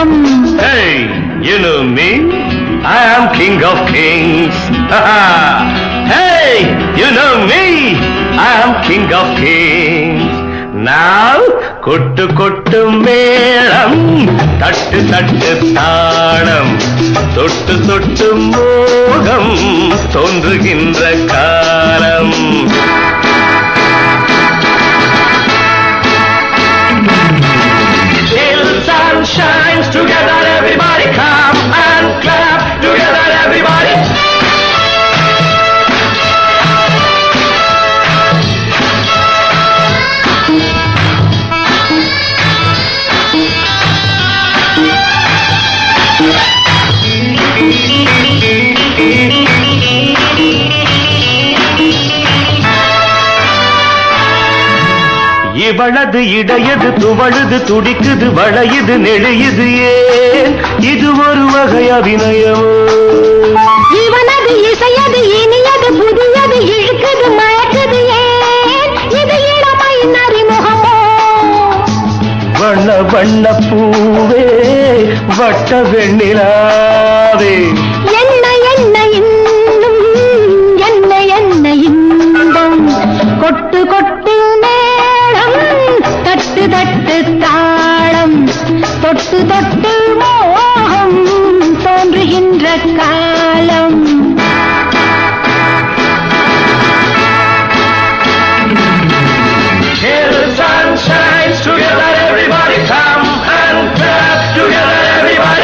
இன்பம் Hey, you know me? I am king of kings. hey, you know me? I am king of kings. Now, கொட்டு கொட்டு மேளம் தட்டு தட்டு தாளம் தொட்டு தொட்டு மோகம் தோன்றுகின்ற காலம் Till the sun shines together, everybody come and clap together, everybody. இவளது இடையது துவழுது துடிக்குது வளையுது நெளியுது ஏன் இது ஒரு வகை அபிநயமோ இவனது இசையது இனியது புதியது இழுக்குது மயக்குது ஏன் இது இளமையின் அறிமுகமோ வண்ண வண்ண பூவே வட்ட வெண்ணிலாவே என்ன என்ன இன்னும் என்ன என்ன இன்பம் கொட்டு கொட்டு மேளம் தட்டு தட்டு தாளம் தொட்டு தொட்டு மோகம் தோன்றுகின்ற காலம் Till the sun shines together, everybody come and clap together, everybody.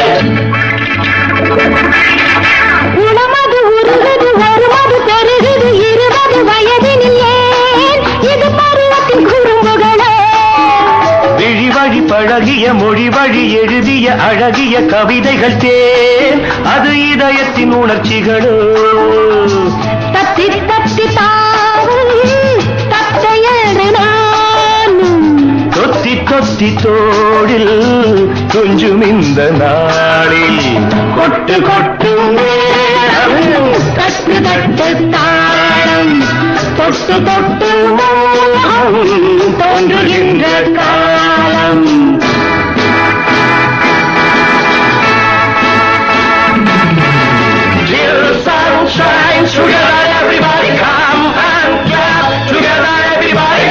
உளமது உருகுது ஒருமது பெருகுது இருபது வயதினில் ஏன் இது பருவத்தின் குறும்புகளே விழி வழி பழகிய மொழி வழி எழுதிய அழகிய கவிதைகள் தேன் அது இதயத்தின் உணர்ச்சிகளோ தத்தி தத்தி தாவும் தத்தையறு நானும் தொத்தி தொத்தி தோடில் கொஞ்சும் இந்த நாளில் கொட்டு கொட்டு மேளம் தட்டு தட்டு தாளம் தொட்டு தொட்டு மோகம் தோன்றுகின்ற காலம் Till the sun shines together, everybody come and clap together, everybody.